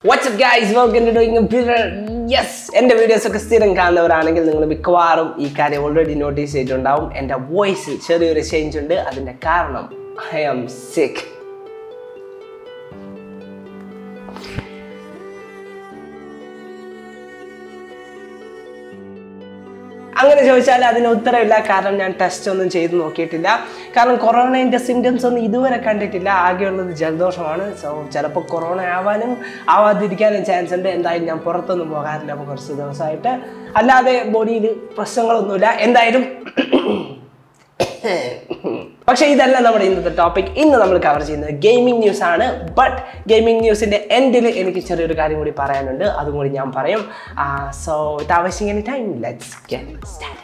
WhatsApp guys welcome to doing yes എൻ്റെ videos ഒക്കെ സ്ഥിരം കാണുന്നവരാണെങ്കിൽ നിങ്ങൾ മിക്കവാറും ഈ കാര്യം ഓൾറെഡി നോട്ടീസ് ചെയ്തിട്ടുണ്ടാവും എൻ്റെ വോയിസിൽ ചെറിയൊരു ചേഞ്ച് ഉണ്ട് അതിൻ്റെ കാരണം ഐ ആം സിക്ക് അങ്ങനെ ചോദിച്ചാൽ അതിന് ഉത്തരവില്ല കാരണം ഞാൻ ടെസ്റ്റ് ഒന്നും ചെയ്ത് നോക്കിയിട്ടില്ല കാരണം കൊറോണയുടെ സിംറ്റംസ് ഒന്നും ഇതുവരെ കണ്ടിട്ടില്ല ആകെയുള്ളത് ജലദോഷമാണ് സോ ചിലപ്പോൾ കൊറോണ ആവാനും ആവാതിരിക്കാനും ചാൻസ് ഉണ്ട് എന്തായാലും ഞാൻ പുറത്തൊന്നും പോകാറില്ല അപ്പോൾ കുറച്ച് ദിവസമായിട്ട് അല്ലാതെ ബോഡിയിൽ പ്രശ്നങ്ങളൊന്നുമില്ല എന്തായാലും പക്ഷേ ഇതല്ല നമ്മുടെ ഇന്നത്തെ ടോപ്പിക് ഇന്ന് നമ്മൾ കവർ ചെയ്യുന്നത് ഗെയിമിംഗ് ന്യൂസ് ആണ് ബട്ട് ഗെയിമിംഗ് ന്യൂസിന്റെ എൻഡിൽ എനിക്ക് ചെറിയൊരു കാര്യം കൂടി പറയാനുണ്ട് അതും കൂടി ഞാൻ പറയും സോ വിത്ത് ആവശ്യം any time let's get start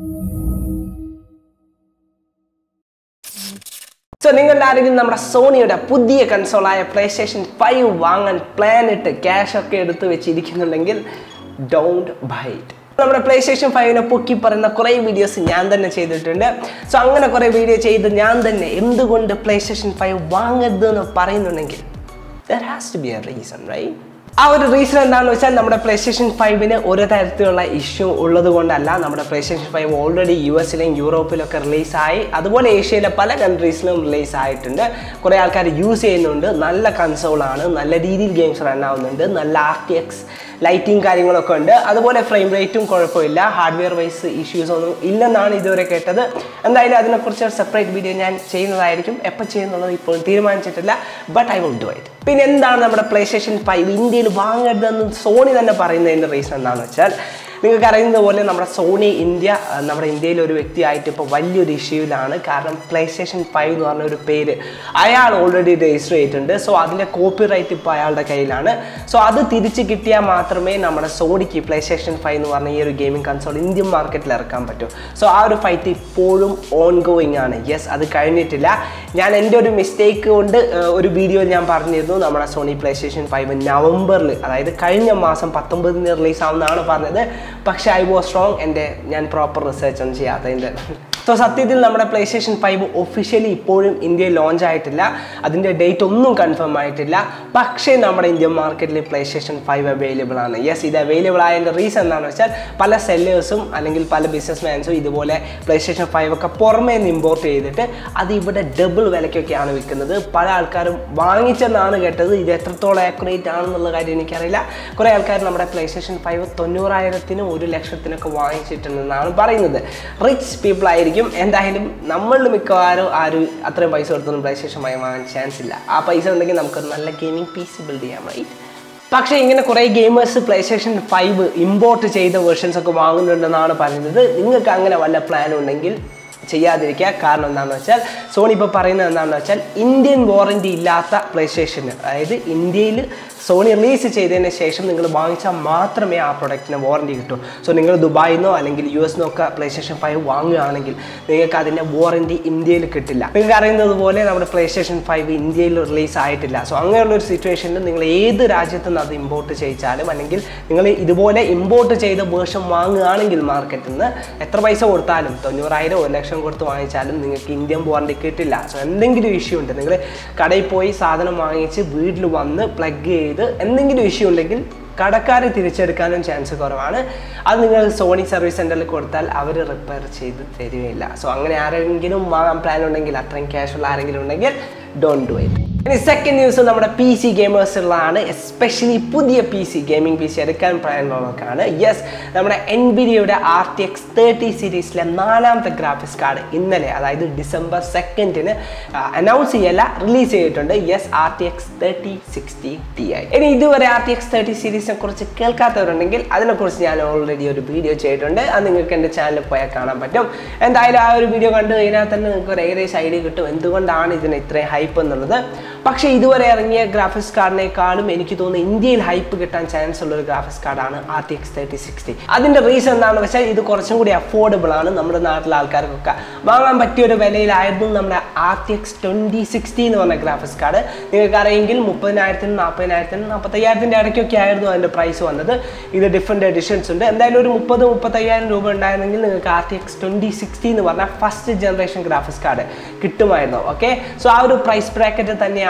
so നിങ്ങൾ ആരെങ്കിലും നമ്മുടെ സോണിയുടെ പുതിയ കൺസോളായ പ്ലേ സ്റ്റേഷൻ ഫൈവ് വാങ്ങാൻ പ്ലാൻ ഇട്ട് ക്യാഷ് ഒക്കെ എടുത്ത് വെച്ചിരിക്കുന്നുണ്ടെങ്കിൽ ഡോണ്ട് ബൈറ്റ് നമ്മുടെ പ്ലേ സ്റ്റേഷൻ ഫൈവിനെ പൊക്കി പറയുന്ന കുറേ വീഡിയോസ് ഞാൻ തന്നെ ചെയ്തിട്ടുണ്ട് സോ അങ്ങനെ കുറേ വീഡിയോ ചെയ്ത് ഞാൻ തന്നെ എന്തുകൊണ്ട് പ്ലേ സ്റ്റേഷൻ ഫൈവ് വാങ്ങരുത് എന്ന് പറയുന്നുണ്ടെങ്കിൽ there has to be a reason right ആ ഒരു റീസൺ എന്താണെന്ന് വെച്ചാൽ നമ്മുടെ പ്ലേ സ്റ്റേഷൻ ഫൈവിന് ഒരു തരത്തിലുള്ള ഇഷ്യൂ ഉള്ളത് കൊണ്ടല്ല നമ്മുടെ PlayStation five already U എസിലും യൂറോപ്പിലൊക്കെ റിലീസായി അതുപോലെ ഏഷ്യയിലെ പല കൺട്രീസിലും റിലീസ് ആയിട്ടുണ്ട് കുറേ ആൾക്കാർ യൂസ് ചെയ്യുന്നുണ്ട് നല്ല കൺസോളാണ് നല്ല രീതിയിൽ ഗെയിംസ് റൺ ആവുന്നുണ്ട് നല്ല ആർ ടി എക്സ് ലൈറ്റിംഗ് കാര്യങ്ങളൊക്കെ ഉണ്ട് അതുപോലെ ഫ്രെയിം റേറ്റും കുഴപ്പമില്ല ഹാർഡ്വെയർ വൈസ് ഇഷ്യൂസ് ഒന്നും ഇല്ലെന്നാണ് ഇതുവരെ കേട്ടത് എന്തായാലും അതിനെക്കുറിച്ച് ഒരു സെപ്പറേറ്റ് വീഡിയോ ഞാൻ ചെയ്യുന്നതായിരിക്കും എപ്പോൾ ചെയ്യുന്നുള്ളത് ഇപ്പോൾ തീരുമാനിച്ചിട്ടില്ല but I will do it പിന്നെ എന്താണ് നമ്മുടെ പ്ലേ സ്റ്റേഷൻ ഫൈവ് ഇന്ത്യയിൽ വാങ്ങരുതെന്ന് സോണി തന്നെ പറയുന്നതിൻ്റെ റീസൺ എന്താണെന്ന് വെച്ചാൽ നിങ്ങൾക്ക് അറിയുന്നത് പോലെ നമ്മുടെ സോണി ഇന്ത്യ അഹ് നമ്മുടെ ഇന്ത്യയിലെ ഒരു വ്യക്തിയായിട്ട് ഇപ്പോൾ വലിയൊരു ഇഷ്യൂവിലാണ് കാരണം പ്ലേ സ്റ്റേഷൻ ഫൈവ് എന്ന് പറഞ്ഞ ഒരു പേര് അയാൾ ഓൾറെഡി രജിസ്റ്റർ ചെയ്തിട്ടുണ്ട് സോ അതിൻ്റെ കോപ്പി റൈറ്റ് ഇപ്പോൾ അയാളുടെ കയ്യിലാണ് സോ അത് തിരിച്ച് കിട്ടിയാൽ മാത്രമേ നമ്മുടെ സോണിക്ക് പ്ലേ സ്റ്റേഷൻ ഫൈവ് എന്ന് പറഞ്ഞ ഈ ഒരു ഗെയിമിംഗ് കൺസോൾ ഇന്ത്യൻ മാർക്കറ്റിൽ ഇറക്കാൻ പറ്റൂ സോ ആ ഒരു ഫൈറ്റ് ഇപ്പോഴും ഓൺ ഗോയിങ് ആണ് യെസ് അത് കഴിഞ്ഞിട്ടില്ല ഞാൻ എൻ്റെ ഒരു മിസ്റ്റേക്ക് കൊണ്ട് ഏഹ്, ഒരു വീഡിയോ ഞാൻ പറഞ്ഞിരുന്നു നമ്മുടെ സോണി പ്ലേ സ്റ്റേഷൻ ഫൈവ് നവംബറിൽ അതായത് കഴിഞ്ഞ മാസം പത്തൊമ്പതിന് റിലീസ് ആവുന്നതാണ് പറഞ്ഞത് പക്ഷേ ഐ വാസ് സ്ട്രോങ് എൻ്റെ ഞാൻ പ്രോപ്പർ റിസർച്ച് ഒന്നും ചെയ്യാത്തതിൻ്റെ സോ സത്യത്തിൽ നമ്മുടെ പ്ലേ സ്റ്റേഷൻ ഫൈവ് ഒഫീഷ്യലി ഇപ്പോഴും ഇന്ത്യയിൽ ലോഞ്ച് ആയിട്ടില്ല അതിൻ്റെ ഡേറ്റ് ഒന്നും കൺഫേം ആയിട്ടില്ല പക്ഷേ നമ്മുടെ ഇന്ത്യൻ മാർക്കറ്റിൽ പ്ലേ സ്റ്റേഷൻ ഫൈവ് അവൈലബിൾ ആണ് യെസ് ഇത് അവൈലബിൾ ആയതിൻ്റെ റീസൺ എന്താണെന്ന് വെച്ചാൽ പല സെല്ലേഴ്സും അല്ലെങ്കിൽ പല ബിസിനസ് മാൻസും ഇതുപോലെ പ്ലേ സ്റ്റേഷൻ ഫൈവ് ഒക്കെ പുറമേ നിന്ന് ഇമ്പോർട്ട് ചെയ്തിട്ട് അത് ഇവിടെ ഡബിൾ വിലയ്ക്കൊക്കെയാണ് വിൽക്കുന്നത് പല ആൾക്കാരും വാങ്ങിച്ചെന്നാണ് കേട്ടത് ഇത് എത്രത്തോളം ആക്യുറേറ്റ് ആണെന്നുള്ള കാര്യം എനിക്കറിയില്ല കുറേ ആൾക്കാർ നമ്മുടെ പ്ലേ സ്റ്റേഷൻ ഫൈവ് തൊണ്ണൂറായിരത്തിനും ഒരു ലക്ഷത്തിനൊക്കെ വാങ്ങിച്ചിട്ടുണ്ടെന്നാണ് പറയുന്നത് റിച്ച് പീപ്പിൾ ആയിരിക്കും എന്തായാലും നമ്മളിൽ മിക്കവാറും ആരും അത്രയും പൈസ കൊടുത്തൊന്നും പ്ലേ സ്റ്റേഷൻ ഫൈവ് വാങ്ങാൻ ചാൻസ് ഇല്ല ആ പൈസ ഉണ്ടെങ്കിൽ നമുക്കൊരു നല്ല ഗെയിമിംഗ് പി സി ബിൽഡ് ചെയ്യാൻ റൈറ്റ് പക്ഷേ ഇങ്ങനെ കുറേ gamers PlayStation five import ചെയ്ത വേർഷൻസ് ഒക്കെ വാങ്ങുന്നുണ്ടെന്നാണ് പറയുന്നത് നിങ്ങൾക്ക് അങ്ങനെ വല്ല പ്ലാൻ ഉണ്ടെങ്കിൽ ചെയ്യാതിരിക്കുക കാരണം എന്താണെന്ന് വെച്ചാൽ സോണി ഇപ്പോൾ പറയുന്നത് എന്താണെന്ന് വെച്ചാൽ ഇന്ത്യൻ വാറൻറ്റി ഇല്ലാത്ത പ്ലേ സ്റ്റേഷന് അതായത് ഇന്ത്യയിൽ സോണി റിലീസ് ചെയ്തതിന് ശേഷം നിങ്ങൾ വാങ്ങിച്ചാൽ മാത്രമേ ആ പ്രൊഡക്റ്റിന് വാറൻറ്റി കിട്ടൂ സോ നിങ്ങൾ ദുബായിൽ നിന്നോ അല്ലെങ്കിൽ യു എസ് നിന്നൊക്കെ പ്ലേ സ്റ്റേഷൻ ഫൈവ് വാങ്ങുകയാണെങ്കിൽ നിങ്ങൾക്ക് അതിൻ്റെ വാറൻറ്റി ഇന്ത്യയിൽ കിട്ടില്ല നിങ്ങൾക്ക് അറിയുന്നത് പോലെ നമ്മുടെ പ്ലേ സ്റ്റേഷൻ ഫൈവ് ഇന്ത്യയിൽ റിലീസ് ആയിട്ടില്ല സോ അങ്ങനെയുള്ള ഒരു സിറ്റുവേഷനിൽ നിങ്ങൾ ഏത് രാജ്യത്തു നിന്ന് അത് ഇമ്പോർട്ട് ചെയ്യിച്ചാലും അല്ലെങ്കിൽ നിങ്ങൾ ഇതുപോലെ ഇമ്പോർട്ട് ചെയ്ത വേർഷൻ വാങ്ങുകയാണെങ്കിൽ മാർക്കറ്റിൽ നിന്ന് എത്ര പൈസ കൊടുത്താലും തൊണ്ണൂറായിരം ഒരു ലക്ഷം കൊടുത്ത് വാങ്ങിച്ചാലും നിങ്ങൾക്ക് ഇന്ത്യൻ വാറൻറ്റി കിട്ടില്ല സോ എന്തെങ്കിലും ഇഷ്യൂ ഉണ്ട് നിങ്ങൾ കടയിൽ പോയി സാധനം വാങ്ങിച്ച് വീട്ടിൽ വന്ന് പ്ലഗ് ചെയ്ത് എന്തെങ്കിലും ഇഷ്യൂ ഉണ്ടെങ്കിൽ കടക്കാരെ തിരിച്ചെടുക്കാനും ചാൻസ് കുറവാണ് അത് നിങ്ങൾ സോണി സർവീസ് സെൻറ്ററിൽ കൊടുത്താൽ അവർ റിപ്പയർ ചെയ്ത് തരികയില്ല സോ അങ്ങനെ ആരെങ്കിലും വാങ്ങാൻ പ്ലാൻ ഉണ്ടെങ്കിൽ അത്രയും ക്യാഷുള്ള ആരെങ്കിലും ഉണ്ടെങ്കിൽ ഡോണ്ട് ഡു ഇറ്റ് ഇനി സെക്കൻഡ് ന്യൂസ് നമ്മുടെ പി സി ഗെയിമേഴ്സുകളാണ് എസ്പെഷ്യലി പുതിയ P C gaming P C എടുക്കാൻ പ്രായമുള്ളവർക്കാണ് യെസ് നമ്മുടെ എൻബിഡിയുടെ ആർ ടി എക്സ് തേർട്ടി സീരീസിലെ നാലാമത്തെ ഗ്രാഫിക്സ് കാർഡ് ഇന്നലെ അതായത് ഡിസംബർ സെക്കൻഡിന് അനൗൺസ് ചെയ്യല്ല റിലീസ് ചെയ്തിട്ടുണ്ട് yes R T X thirty sixty T I ഇനി ഇതുവരെ ആർ ടി എക്സ് തേർട്ടി സീരീസിനെ കുറിച്ച് കേൾക്കാത്തവരുണ്ടെങ്കിൽ അതിനെക്കുറിച്ച് ഞാൻ ഓൾറെഡി ഒരു വീഡിയോ ചെയ്തിട്ടുണ്ട് അത് നിങ്ങൾക്ക് എൻ്റെ ചാനലിൽ പോയാൽ കാണാൻ പറ്റും എന്തായാലും ആ ഒരു വീഡിയോ കണ്ടു കഴിഞ്ഞാൽ തന്നെ നിങ്ങൾക്ക് ഒരു ഏകദേശം ഐഡിയ കിട്ടും എന്തുകൊണ്ടാണ് ഇതിന് ഇത്രയും ഹൈപ്പ് എന്നുള്ളത് പക്ഷേ ഇതുവരെ ഇറങ്ങിയ ഗ്രാഫിക്സ് കാർഡിനേക്കാളും എനിക്ക് തോന്നുന്നു ഇന്ത്യയിൽ ഹൈപ്പ് കിട്ടാൻ ചാൻസ് ഉള്ള ഒരു ഗ്രാഫിക്സ് കാർഡാണ് R T X thirty sixty അതിൻ്റെ റീസൺ എന്താണെന്ന് വെച്ചാൽ ഇത് കുറച്ചും കൂടി അഫോർഡബിൾ ആണ് നമ്മുടെ നാട്ടിലെ ആൾക്കാർക്കൊക്കെ വാങ്ങാൻ പറ്റിയ ഒരു വിലയിലായിരുന്നു നമ്മുടെ R T X twenty sixty എന്ന് പറഞ്ഞ ഗ്രാഫിക്സ് കാർഡ് നിങ്ങൾക്ക് അറിയെങ്കിൽ മുപ്പതിനായിരത്തിനും നാൽപ്പതിനായിരത്തിനും നാൽപ്പത്തയ്യായിരത്തിൻ്റെ ഇടയ്ക്കൊക്കെ ആയിരുന്നു അതിൻ്റെ പ്രൈസ് വന്നത് ഇത് ഡിഫറെൻറ്റ് എഡിഷൻസ് ഉണ്ട് എന്തായാലും ഒരു മുപ്പത് മുപ്പത്തയ്യായിരം രൂപ ഉണ്ടായിരുന്നെങ്കിൽ നിങ്ങൾക്ക് R T X twenty sixty എന്ന് പറഞ്ഞാൽ ഫസ്റ്റ് ജനറേഷൻ ഗ്രാഫിക്സ് കാർഡ് കിട്ടുമായിരുന്നു ഓക്കെ സോ ആ ഒരു പ്രൈസ് ബ്രാക്കറ്റ് തന്നെയാണ്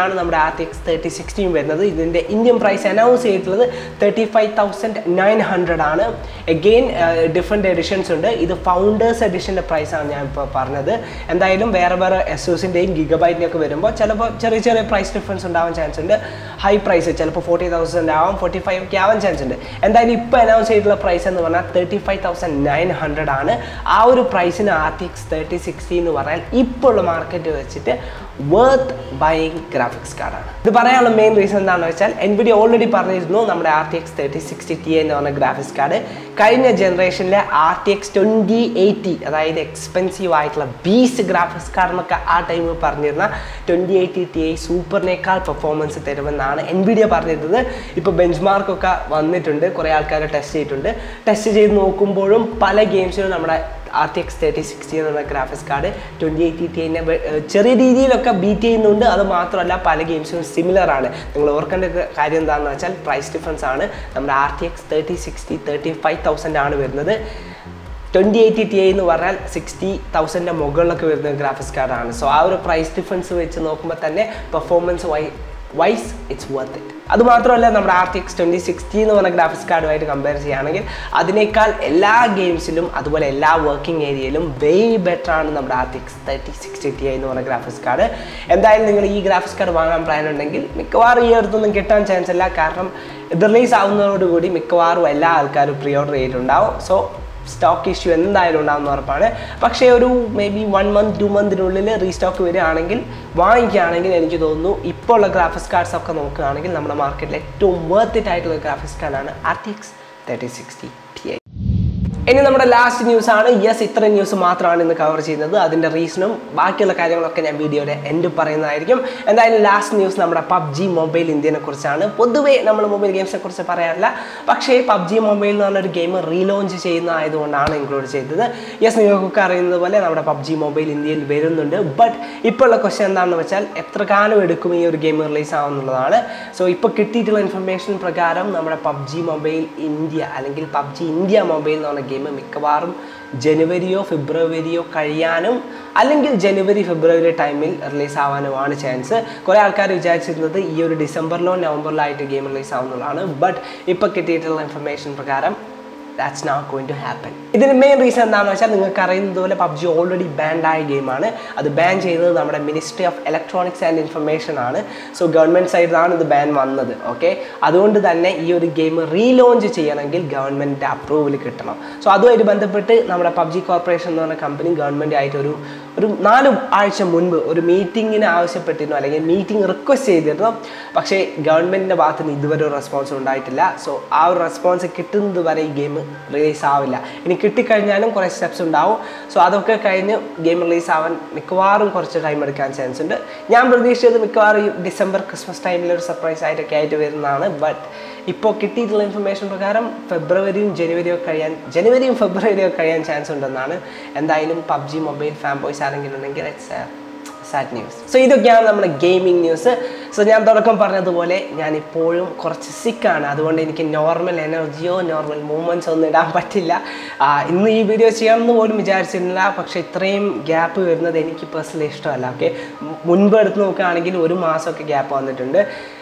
തന്നെയാണ് നമ്മുടെ R T X thirty sixteen വരുന്നത് ഇതിൻ്റെ ഇന്ത്യൻ പ്രൈസ് അനൗൺസ് ചെയ്തിട്ടുള്ളത് thirty five thousand nine hundred ആണ് എഗെയിൻ ഡിഫറെൻറ്റ് എഡിഷൻസ് ഉണ്ട് ഇത് ഫൗണ്ടേഴ്സ് എഡിഷൻ്റെ പ്രൈസാണ് ഞാൻ ഇപ്പോൾ പറഞ്ഞത് എന്തായാലും വേറെ വേറെ എസൂസിൻ്റെയും ഗിഗബൈറ്റിൻ്റെ ഒക്കെ വരുമ്പോൾ ചിലപ്പോൾ ചെറിയ ചെറിയ പ്രൈസ് ഡിഫറൻസ് ഉണ്ടാവാൻ ചാൻസ് ഉണ്ട് ഹൈ പ്രൈസ് ചിലപ്പോൾ ഫോർട്ടി തൗസൻഡ് ആവാം ഫോർട്ടി ഫൈവ് ഒക്കെ ആവാൻ ചാൻസ് ഉണ്ട് എന്തായാലും ഇപ്പോൾ അനൗൺസ് ചെയ്തിട്ടുള്ള പ്രൈസ് എന്ന് പറഞ്ഞാൽ thirty five thousand nine hundred ആണ് ആ ഒരു പ്രൈസിന് R T X thirty sixty എന്ന് പറഞ്ഞാൽ ഇപ്പോൾ ഉള്ള മാർക്കറ്റ് വെച്ചിട്ട് വർത്ത് ബൈയിങ് ഗ്രാഫിക്സ് കാർഡാണ് ഇത് പറയാനുള്ള മെയിൻ റീസൺ എന്താണെന്ന് വെച്ചാൽ എൻവിഡി ഓൾറെഡി പറഞ്ഞിരുന്നു നമ്മുടെ R T X thirty sixty T എന്ന് പറഞ്ഞ ഗ്രാഫിക്സ് കാർഡ് കഴിഞ്ഞ ജനറേഷനിലെ R T X twenty eighty അതായത് എക്സ്പെൻസീവ് ആയിട്ടുള്ള ബീസ് ഗ്രാഫിക്സ് കാർഡ് എന്നൊക്കെ ആ ടൈമിൽ പറഞ്ഞിരുന്ന ട്വൻറ്റി എയ്റ്റി ടി ഐ സൂപ്പറിനേക്കാൾ പെർഫോമൻസ് തരുമെന്നാണ് എൻവിഡിയ പറഞ്ഞിരുന്നത് ഇപ്പോൾ ബെഞ്ച് മാർക്കൊക്കെ വന്നിട്ടുണ്ട് കുറേ ആൾക്കാർ ടെസ്റ്റ് ചെയ്തിട്ടുണ്ട് ടെസ്റ്റ് ചെയ്ത് നോക്കുമ്പോഴും പല ഗെയിംസിലും നമ്മുടെ R T X thirty sixty എന്നുള്ള graphics card twenty eighty T I ചെറിയ രീതിയിലൊക്കെ ബീറ്റ് ചെയ്യുന്നുണ്ട് അത് മാത്രമല്ല പല ഗെയിംസും സിമിലർ ആണ് നിങ്ങൾ ഓർക്കേണ്ട ഒരു കാര്യം എന്താണെന്ന് വെച്ചാൽ പ്രൈസ് ഡിഫറൻസ് ആണ് നമ്മുടെ R T X thirty sixty thirty five thousand ആണ് വരുന്നത് ട്വൻറ്റി എയ്റ്റി ടി ഐ എന്ന് പറഞ്ഞാൽ സിക്സ്റ്റി തൗസൻഡിൻ്റെ മുകളിലൊക്കെ വരുന്ന ഗ്രാഫിക്സ് കാർഡാണ് സോ ആ ഒരു പ്രൈസ് ഡിഫറൻസ് വെച്ച് നോക്കുമ്പോൾ തന്നെ പെർഫോമൻസ് വൈ വൈസ് ഇറ്റ്സ് വർത്ത് ഇറ്റ് അതുമാത്രമല്ല നമ്മുടെ R T X twenty sixty എന്ന് പറഞ്ഞ ഗ്രാഫിക്സ് കാർഡുമായിട്ട് കമ്പയർ ചെയ്യുകയാണെങ്കിൽ അതിനേക്കാൾ എല്ലാ ഗെയിംസിലും അതുപോലെ എല്ലാ വർക്കിംഗ് ഏരിയയിലും വേ ബെറ്റർ ആണ് നമ്മുടെ R T X thirty sixty T I എന്ന് പറഞ്ഞ ഗ്രാഫിക്സ് കാർഡ് എന്തായാലും നിങ്ങൾ ഈ ഗ്രാഫിക്സ് കാർഡ് വാങ്ങാൻ പ്ലാൻ ഉണ്ടെങ്കിൽ മിക്കവാറും ഈ അടുത്തൊന്നും കിട്ടാൻ ചാൻസ് ഇല്ല കാരണം ഇത് റിലീസ് ആവുന്നതോടുകൂടി മിക്കവാറും എല്ലാ ആൾക്കാരും പ്രീ ഓർഡർ ചെയ്തിട്ടുണ്ടാവും സോ സ്റ്റോക്ക് ഇഷ്യൂ എന്തായാലും ഉണ്ടാകുന്ന ഉറപ്പാണ് പക്ഷേ ഒരു maybe one month two മന്തിനുള്ളിൽ റീസ്റ്റോക്ക് വരികയാണെങ്കിൽ വാങ്ങിക്കുകയാണെങ്കിൽ എനിക്ക് തോന്നുന്നു ഇപ്പോൾ ഉള്ള ഗ്രാഫിക്സ് കാർഡ്സ് ഒക്കെ നോക്കുകയാണെങ്കിൽ നമ്മുടെ മാർക്കറ്റിൽ ഏറ്റവും വർത്ത് ഇറ്റ് ആയിട്ടുള്ള ഗ്രാഫിക്സ് കാർഡാണ് R T X thirty sixty T I ഇനി നമ്മുടെ ലാസ്റ്റ് ന്യൂസ് ആണ് യെസ് ഇത്ര ന്യൂസ് മാത്രമാണ് ഇന്ന് കവർ ചെയ്യുന്നത് അതിൻ്റെ റീസണും ബാക്കിയുള്ള കാര്യങ്ങളൊക്കെ ഞാൻ വീഡിയോയുടെ എൻഡ് പറയുന്നതായിരിക്കും എന്തായാലും ലാസ്റ്റ് ന്യൂസ് നമ്മുടെ പബ്ജി മൊബൈൽ ഇന്ത്യനെ കുറിച്ചാണ് പൊതുവേ നമ്മൾ മൊബൈൽ ഗെയിംസിനെ കുറിച്ച് പറയാറില്ല പക്ഷേ പബ്ജി മൊബൈൽ എന്ന് പറഞ്ഞൊരു ഗെയിം റീലോഞ്ച് ചെയ്യുന്ന ആയതുകൊണ്ടാണ് ഇൻക്ലൂഡ് ചെയ്തത് യെസ് നിങ്ങൾക്കൊക്കെ അറിയുന്നത് പോലെ നമ്മുടെ പബ്ജി മൊബൈൽ ഇന്ത്യയിൽ വരുന്നുണ്ട് ബട്ട് ഇപ്പോൾ ഉള്ള ക്വസ്റ്റ്യൻ എന്താണെന്ന് വെച്ചാൽ എത്ര കാലം എടുക്കും ഈ ഒരു ഗെയിം റിലീസ് ആവുന്നുള്ളതാണ് സോ ഇപ്പോൾ കിട്ടിയിട്ടുള്ള ഇൻഫർമേഷൻ പ്രകാരം നമ്മുടെ പബ്ജി മൊബൈൽ ഇന്ത്യ അല്ലെങ്കിൽ പബ്ജി ഇന്ത്യ മൊബൈൽ എന്ന് പറഞ്ഞ ഗെയിം മിക്കവാറും ജനുവരിയോ ഫെബ്രുവരിയോ കഴിയാനും അല്ലെങ്കിൽ ജനുവരി ഫെബ്രുവരി ടൈമിൽ റിലീസ് ആവാനുമാണ് ചാൻസ് കുറേ ആൾക്കാർ വിചാരിച്ചിരുന്നത് ഈ ഒരു ഡിസംബറിലോ നവംബറിലോ ആയിട്ട് ഗെയിം റിലീസ് ആവുന്നതാണ് ബട്ട് ഇപ്പോൾ കിട്ടിയിട്ടുള്ള ഇൻഫർമേഷൻ പ്രകാരം that's not going to happen ഇതിന് മെയിൻ റീസൺ എന്താണെന്ന് വെച്ചാൽ നിങ്ങൾക്ക് അറിയുന്നത് പോലെ പബ്ജി ഓൾറെഡി ബാൻഡ് ആയ ഗെയിമാണ് അത് ബാൻ ചെയ്തത് നമ്മുടെ ministry of electronics and information ആണ് സോ ഗവൺമെൻറ് സൈഡിലാണ് ഇത് ബാൻ വന്നത് ഓക്കെ അതുകൊണ്ട് തന്നെ ഈ ഒരു ഗെയിം റീലോഞ്ച് ചെയ്യണമെങ്കിൽ ഗവൺമെൻറ്റിൻ്റെ അപ്രൂവൽ കിട്ടണം സോ അതുമായിട്ട് ബന്ധപ്പെട്ട് നമ്മുടെ പബ്ജി കോർപ്പറേഷൻ എന്ന് പറഞ്ഞ കമ്പനി ഗവൺമെൻറ് ആയിട്ട് ഒരു ഒരു നാല് ആഴ്ച മുൻപ് ഒരു മീറ്റിങ്ങിന് ആവശ്യപ്പെട്ടിരുന്നു അല്ലെങ്കിൽ മീറ്റിംഗ് റിക്വസ്റ്റ് ചെയ്തിരുന്നു പക്ഷേ ഗവൺമെൻറ്റിൻ്റെ ഭാഗത്ത് നിന്ന് ഇതുവരെ ഒരു റെസ്പോൺസ് ഉണ്ടായിട്ടില്ല സോ ആ ഒരു റെസ്പോൺസ് കിട്ടുന്നത് വരെ ഈ ഗെയിം റിലീസ് ആവില്ല ഇനി കിട്ടിക്കഴിഞ്ഞാലും കുറേ സ്റ്റെപ്സ് ഉണ്ടാവും സോ അതൊക്കെ കഴിഞ്ഞ് ഗെയിം റിലീസ് ആവാൻ മിക്കവാറും കുറച്ച് ടൈം എടുക്കാൻ ചാൻസ് ഉണ്ട് ഞാൻ പ്രതീക്ഷിച്ചത് മിക്കവാറും ഈ ഡിസംബർ ക്രിസ്മസ് ടൈമിൽ ഒരു സർപ്രൈസ് ആയിട്ടൊക്കെ ആയിട്ട് വരുന്നതാണ് ബട്ട് ഇപ്പോൾ കിട്ടിയിട്ടുള്ള ഇൻഫർമേഷൻ പ്രകാരം ഫെബ്രുവരിയും ജനുവരിയും കഴിയാൻ ജനുവരിയും ഫെബ്രുവരിയും കഴിയാൻ ചാൻസ് ഉണ്ടെന്നാണ് എന്തായാലും പബ്ജി മൊബൈൽ ഫാൻ ബോയ്സ് ആരെങ്കിലും ഉണ്ടെങ്കിൽ ഇറ്റ്സ് സാഡ് ന്യൂസ് സോ ഇതൊക്കെയാണ് നമ്മുടെ ഗെയിമിംഗ് ന്യൂസ് സോ ഞാൻ തുടക്കം പറഞ്ഞതുപോലെ ഞാൻ ഇപ്പോഴും കുറച്ച് സിക്കാണ് അതുകൊണ്ട് എനിക്ക് നോർമൽ എനർജിയോ നോർമൽ മൂവ്മെൻറ്റ്സോ ഒന്നും ഇടാൻ പറ്റില്ല ആ, ഇന്ന് ഈ വീഡിയോ ചെയ്യാമെന്ന് പോലും വിചാരിച്ചിരുന്നില്ല പക്ഷേ ഇത്രയും ഗ്യാപ്പ് വരുന്നത് എനിക്ക് പേഴ്സണലി ഇഷ്ടമല്ല ഓക്കെ മുൻപ് എടുത്ത് നോക്കുകയാണെങ്കിൽ ഒരു മാസമൊക്കെ ഗ്യാപ്പ് വന്നിട്ടുണ്ട്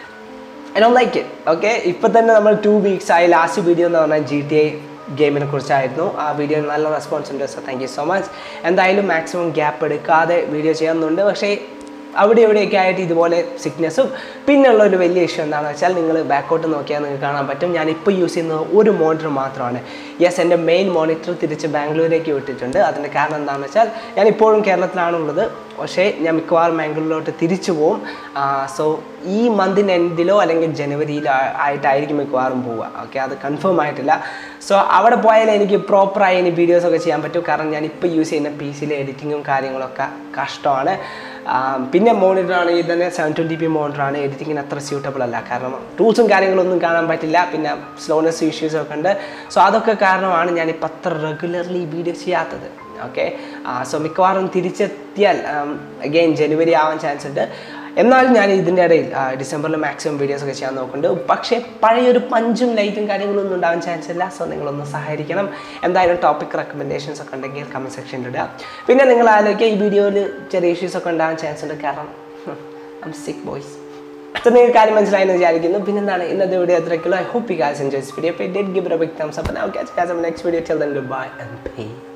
I don't like it okay ഇപ്പം തന്നെ നമ്മൾ ടു വീക്സ് ആയി ലാസ്റ്റ് വീഡിയോ എന്ന് പറഞ്ഞാൽ ജി ടി ഐ ഗെയിമിനെ കുറിച്ചായിരുന്നു ആ വീഡിയോ നല്ല റെസ്പോൺസ് ഉണ്ട് so thank you so much എന്തായാലും മാക്സിമം ഗ്യാപ്പ് എടുക്കാതെ വീഡിയോ ചെയ്യാമെന്നുണ്ട് പക്ഷേ അവിടെ ഇവിടെയൊക്കെ ആയിട്ട് ഇതുപോലെ സിക്നെസ്സും പിന്നെയുള്ള ഒരു വലിയ ഇഷ്യൂ എന്താണെന്ന് വെച്ചാൽ നിങ്ങൾ ബാക്കോട്ട് നോക്കിയാൽ നിങ്ങൾക്ക് കാണാൻ പറ്റും ഞാൻ ഇപ്പോൾ യൂസ് ചെയ്യുന്നത് ഒരു മോണിറ്റർ മാത്രമാണ് യെസ് എൻ്റെ മെയിൻ മോണിറ്റർ തിരിച്ച് ബാംഗ്ലൂരേക്ക് വിട്ടിട്ടുണ്ട് അതിൻ്റെ കാരണം എന്താണെന്ന് വെച്ചാൽ ഞാൻ ഇപ്പോഴും കേരളത്തിലാണുള്ളത് പക്ഷേ ഞാൻ മിക്കവാറും ബാംഗ്ലൂരിലോട്ട് തിരിച്ചു പോവും സോ ഈ മന്തിൻ്റെ എൻഡിലോ അല്ലെങ്കിൽ ജനുവരിയിലോ ആ- ആയിട്ടായിരിക്കും മിക്കവാറും പോവുക ഓക്കെ അത് കൺഫേം ആയിട്ടില്ല സോ അവിടെ പോയാൽ എനിക്ക് പ്രോപ്പറായി ഇനി വീഡിയോസ് ഒക്കെ ചെയ്യാൻ പറ്റും കാരണം ഞാൻ ഇപ്പോൾ യൂസ് ചെയ്യുന്ന പി സിയിലെ എഡിറ്റിങ്ങും കാര്യങ്ങളൊക്കെ കഷ്ടമാണ് ആ, പിന്നെ മോണിറ്റർ ആണെങ്കിൽ തന്നെ സെവൻ ട്വൻറ്റി പി മോണിറ്ററാണ് എഡിറ്റിങ്ങിന് അത്ര സ്യൂട്ടബിൾ അല്ല കാരണം ടൂൾസും കാര്യങ്ങളൊന്നും കാണാൻ പറ്റില്ല പിന്നെ സ്ലോനെസ് ഇഷ്യൂസും ഒക്കെ ഉണ്ട് സോ അതൊക്കെ കാരണമാണ് ഞാനിപ്പോൾ അത്ര റെഗുലർലി വീഡിയോ ചെയ്യാത്തത് ഓക്കെ സോ മിക്കവാറും തിരിച്ചെത്തിയാൽ അഗെയിൻ ജനുവരി ആവാൻ ചാൻസ് ഉണ്ട് എന്നാലും ഞാൻ ഇതിൻ്റെ ഇടയിൽ ആ, ഡിസംബറിൽ മാക്സിമം വീഡിയോസ് ഒക്കെ ചെയ്യാൻ നോക്കുന്നുണ്ട് പക്ഷേ പഴയൊരു പഞ്ചും ലൈറ്റും കാര്യങ്ങളൊന്നും ഉണ്ടാവാൻ ചാൻസ് ഇല്ല സോ നിങ്ങളൊന്ന് സഹായിക്കണം എന്തായാലും ടോപ്പിക് റെക്കമെൻഡേഷൻസ് ഒക്കെ ഉണ്ടെങ്കിൽ കമൻറ്റ് സെക്ഷനിൽ ഇടുക പിന്നെ നിങ്ങൾ ആലോചിക്കുക ഈ വീഡിയോയിൽ ചെറിയ ഇഷ്യൂസ് ഒക്കെ ഉണ്ടാവാൻ ചാൻസ് ഉണ്ട് കാരണം ഐം സിക്ക് ബോയ്സ് So, നിങ്ങൾക്ക് കാര്യം മനസ്സിലായെന്ന് വിചാരിക്കുന്നു പിന്നെന്താണ് ഇന്നത്തെ വീഡിയോ എത്രയ്ക്കുള്ളൂ I hope you guys enjoys video dead give a big thumbs up now catch you guys on the next video till then goodbye and peace